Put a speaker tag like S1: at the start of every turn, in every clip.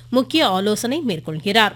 S1: முக்கிய ஆலோசனை மேற்கொள்கிறார்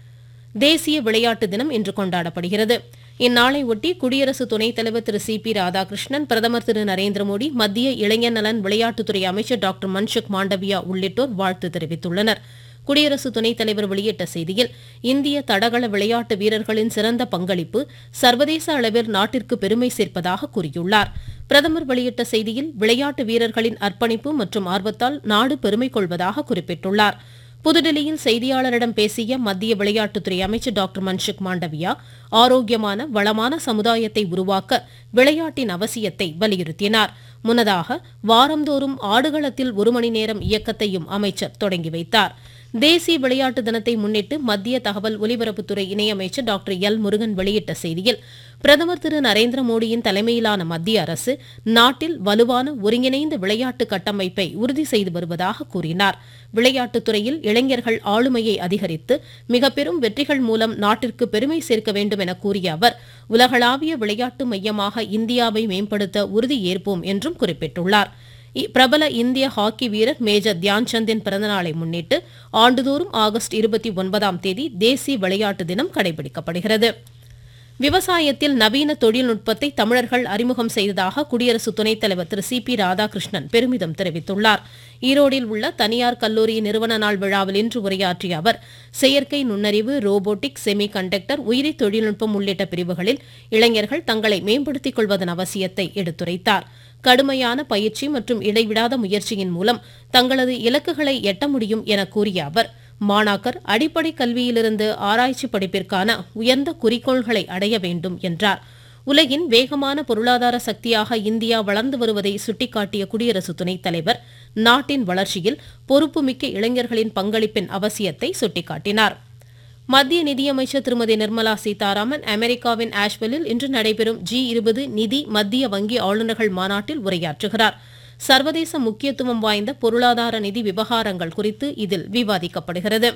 S1: தேசிய விளையாட்டு தினம் இன்று கொண்டாடப்படுகிறது இந்நாளை ஒட்டி குடியரசு துணைத் தலைவர் திரு சி பி ராதாகிருஷ்ணன் பிரதமர் திரு நரேந்திர மோடி மத்திய இளைஞர் நலன் விளையாட்டுத்துறை அமைச்சர் டாக்டர் மன்சுக் மாண்டவியா உள்ளிட்டோர் வாழ்த்து தெரிவித்துள்ளனர் குடியரசு துணைத் தலைவர் வெளியிட்ட செய்தியில் இந்திய தடகள விளையாட்டு வீரர்களின் சிறந்த பங்களிப்பு சர்வதேச அளவில் நாட்டிற்கு பெருமை சேர்ப்பதாக கூறியுள்ளார் பிரதமர் வெளியிட்ட செய்தியில் விளையாட்டு வீரர்களின் அர்ப்பணிப்பு மற்றும் ஆர்வத்தால் நாடு பெருமை கொள்வதாக குறிப்பிட்டுள்ளார் புதுடில்லியில் செய்தியாளரிடம் பேசிய மத்திய விளையாட்டுத்துறை அமைச்சர் டாக்டர் மன்சுக் மாண்டவியா ஆரோக்கியமான வளமான சமுதாயத்தை உருவாக்க விளையாட்டின் அவசியத்தை வலியுறுத்தினார் முன்னதாக வாரந்தோறும் ஆடுகளத்தில் ஒரு மணி நேரம் இயக்கத்தையும் அமைச்சர் தொடங்கி வைத்தார் தேசிய விளையாட்டு தினத்தை முன்னிட்டு மத்திய தகவல் ஒலிபரப்புத்துறை இணையமைச்சர் டாக்டர் எல் முருகன் வெளியிட்ட செய்தியில் பிரதமர் திரு நரேந்திர மோடியின் தலைமையிலான மத்திய அரசு நாட்டில் வலுவான ஒருங்கிணைந்த விளையாட்டு கட்டமைப்பை உறுதி செய்து வருவதாக கூறினார் விளையாட்டுத் துறையில் இளைஞர்கள் ஆளுமையை அதிகரித்து மிக பெரும் வெற்றிகள் மூலம் நாட்டிற்கு பெருமை சேர்க்க வேண்டும் என கூறிய அவர் உலகளாவிய விளையாட்டு மையமாக இந்தியாவை மேம்படுத்த உறுதி ஏற்போம் என்றும் குறிப்பிட்டுள்ளார் இ- பிரபல இந்திய ஹாக்கி வீரர் மேஜர் தியான்சந்தின் பிறந்தநாளை முன்னிட்டு ஆண்டுதோறும் ஆகஸ்ட் இருபத்தி ஒன்பதாம் தேதி தேசிய விளையாட்டு தினம் கடைபிடிக்கப்படுகிறது விவசாயத்தில் நவீன தொழில்நுட்பத்தை தமிழர்கள் அறிமுகம் செய்ததாக குடியரசு துணைத் தலைவர் திரு சி பி ராதாகிருஷ்ணன் பெருமிதம் தெரிவித்துள்ளார் ஈரோடில் உள்ள தனியார் கல்லூரியின் நிறுவன நாள் விழாவில் இன்று உரையாற்றிய அவர் செயற்கை நுண்ணறிவு ரோபோட்டிக் செமி கண்டக்டர் உயிரி தொழில்நுட்பம் உள்ளிட்ட பிரிவுகளில் இளைஞர்கள் தங்களை மேம்படுத்திக் கொள்வதன் அவசியத்தை எடுத்துரைத்தார் கடுமையான பயிற்சி மற்றும் இடைவிடாத முயற்சியின் மூலம் தங்களது இலக்குகளை எட்ட முடியும் என கூறிய அவர் மாணாக்கர் அடிப்படை கல்வியிலிருந்து ஆராய்ச்சி படிப்பிற்கான உயர்ந்த குறிக்கோள்களை அடைய வேண்டும் என்றார் உலகின் வேகமான பொருளாதார சக்தியாக இந்தியா வளர்ந்து வருவதை சுட்டிக்காட்டிய குடியரசு துணைத் தலைவர் நாட்டின் வளர்ச்சியில் பொறுப்புமிக்க இளைஞர்களின் பங்களிப்பின் அவசியத்தை சுட்டிக்காட்டினார் மத்திய நிதியமைச்சர் திருமதி நிர்மலா சீதாராமன் அமெரிக்காவின் ஆஷ்வெல்லில் இன்று நடைபெறும் ஜி இருபது நிதி மத்திய வங்கி ஆளுநர்கள் மாநாட்டில் உரையாற்றுகிறார் சர்வதேச முக்கியத்துவம் வாய்ந்த பொருளாதார நிதி விவகாரங்கள் குறித்து இதில் விவாதிக்கப்படுகிறது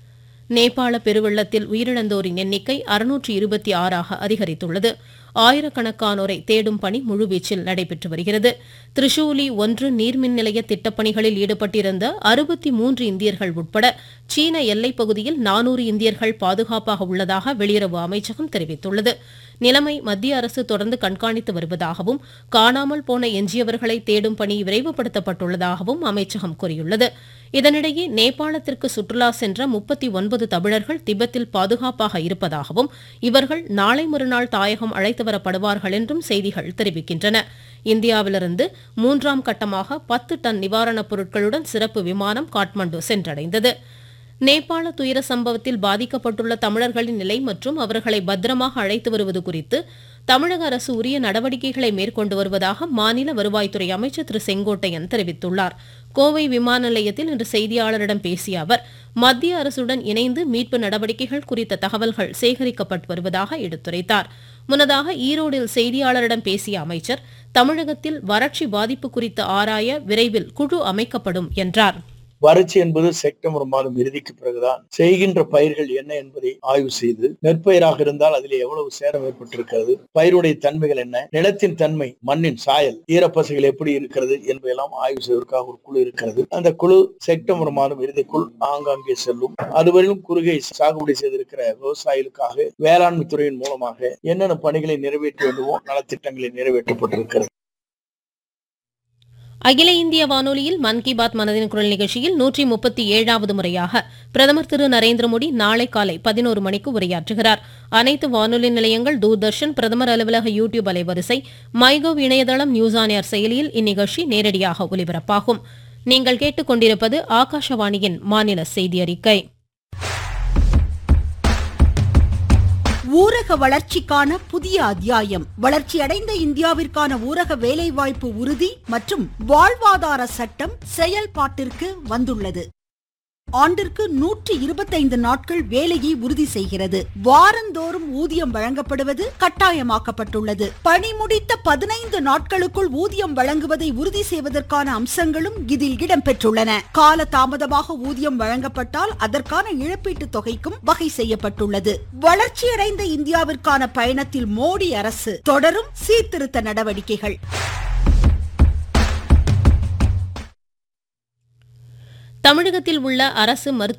S1: நேபாள பெருவெள்ளத்தில் உயிரிழந்தோரின் எண்ணிக்கை அறுநூற்று இருபத்தி ஆறாக அதிகரித்துள்ளது ஆயிரக்கணக்கானோரை தேடும் பணி முழுவீச்சில் நடைபெற்று வருகிறது திரிசூலி ஒன்று நீர்மின் நிலைய திட்டப்பணிகளில் ஈடுபட்டிருந்த அறுபத்தி மூன்று இந்தியர்கள் உட்பட சீன எல்லைப் பகுதியில் நானூறு இந்தியர்கள் பாதுகாப்பாக உள்ளதாக வெளியுறவு அமைச்சகம் தெரிவித்துள்ளது நிலைமை மத்திய அரசு தொடர்ந்து கண்காணித்து வருவதாகவும் காணாமல் போன எஞ்சியவர்களை தேடும் பணி விரைவுபடுத்தப்பட்டுள்ளதாகவும் அமைச்சகம் கூறியுள்ளது இதனிடையே நேபாளத்திற்கு சுற்றுலா சென்ற முப்பத்தி ஒன்பது தமிழர்கள் திபெத்தில் பாதுகாப்பாக இருப்பதாகவும் இவர்கள் நாளை மறுநாள் தாயகம் அழைத்து வரப்படுவார்கள் என்றும் செய்திகள் தெரிவிக்கின்றன இந்தியாவிலிருந்து மூன்றாம் கட்டமாக பத்து டன் நிவாரணப் பொருட்களுடன் சிறப்பு விமானம் காட்மாண்டு சென்றடைந்தது நேபாள துயர சம்பவத்தில் பாதிக்கப்பட்டுள்ள தமிழர்களின் நிலை மற்றும் அவர்களை பத்திரமாக அழைத்து வருவது குறித்து தமிழக அரசு உரிய நடவடிக்கைகளை மேற்கொண்டு வருவதாக மாநில வருவாய்த்துறை அமைச்சர் திரு செங்கோட்டையன் தெரிவித்துள்ளார் கோவை விமான நிலையத்தில் இன்று செய்தியாளரிடம் பேசிய அவர் மத்திய அரசுடன் இணைந்து மீட்பு நடவடிக்கைகள் குறித்த தகவல்கள் சேகரிக்கப்பட்டு வருவதாக எடுத்துரைத்தார் முன்னதாக ஈரோடில் செய்தியாளரிடம் பேசிய அமைச்சர் தமிழகத்தில் வறட்சி பாதிப்பு குறித்து ஆராய விரைவில் குழு அமைக்கப்படும் என்றார்
S2: வறட்சி என்பது செப்டம்பர் மாதம் இறுதிக்கு பிறகுதான் செய்கின்ற பயிர்கள் என்ன என்பதை ஆய்வு செய்து நெற்பயிராக இருந்தால் அதில் எவ்வளவு சேதம் ஏற்பட்டிருக்கிறது பயிருடைய தன்மைகள் என்ன நிலத்தின் தன்மை மண்ணின் சாயல் ஈரப்பசைகள் எப்படி இருக்கிறது என்பதையெல்லாம் ஆய்வு செய்வதற்காக ஒரு குழு இருக்கிறது அந்த குழு செப்டம்பர் மாதம் இறுதிக்குள் ஆங்காங்கே செல்லும் அதுவரையிலும் குறுகை சாகுபடி செய்திருக்கிற விவசாயிகளுக்காக வேளாண்மை துறையின் மூலமாக என்னென்ன பணிகளை நிறைவேற்ற வேண்டுமோ நலத்திட்டங்களை நிறைவேற்றப்பட்டிருக்கிறது
S1: அகில இந்திய வானொலியில் மன் கி பாத் மனதின் குரல் நிகழ்ச்சியில் நூற்றி முப்பத்தி ஏழாவது முறையாக பிரதமர் திரு நரேந்திர மோடி நாளை காலை பதினோரு மணிக்கு உரையாற்றுகிறார் அனைத்து வானொலி நிலையங்கள் தூர்தர்ஷன் பிரதமர் அலுவலக யூ டியூப் அலைவரிசை மைகவ் இணையதளம் நியூஸ் ஆன் ஏர் செயலியில் இந்நிகழ்ச்சி நேரடியாக ஒலிபரப்பாகும் நீங்கள் கேட்டுக்கொண்டிருப்பது ஆகாஷவாணியின் மாநில செய்தி அறிக்கை
S3: ஊரக வளர்ச்சிக்கான புதிய அத்தியாயம் வளர்ச்சியடைந்த இந்தியாவிற்கான ஊரக வேலைவாய்ப்பு உறுதி மற்றும் வாழ்வாதார சட்டம் செயல்பாட்டிற்கு வந்துள்ளது ஆண்டிற்கு நூற்றி இருபத்தைந்து நாட்கள் வேலையை உறுதி செய்கிறது வாரந்தோறும் ஊதியம் வழங்கப்படுவது கட்டாயமாக்கப்பட்டுள்ளது பணி முடித்த பதினைந்து நாட்களுக்குள் ஊதியம் வழங்குவதை உறுதி செய்வதற்கான அம்சங்களும் இதில் இடம்பெற்றுள்ளன கால தாமதமாக ஊதியம் வழங்கப்பட்டால் அதற்கான இழப்பீட்டு தொகைக்கும் வகை செய்யப்பட்டுள்ளது வளர்ச்சியடைந்த இந்தியாவிற்கான பயணத்தில் மோடி அரசு தொடரும் சீர்திருத்த நடவடிக்கைகள்
S1: தமிழகத்தில் உள்ள அரசு மருத்துவ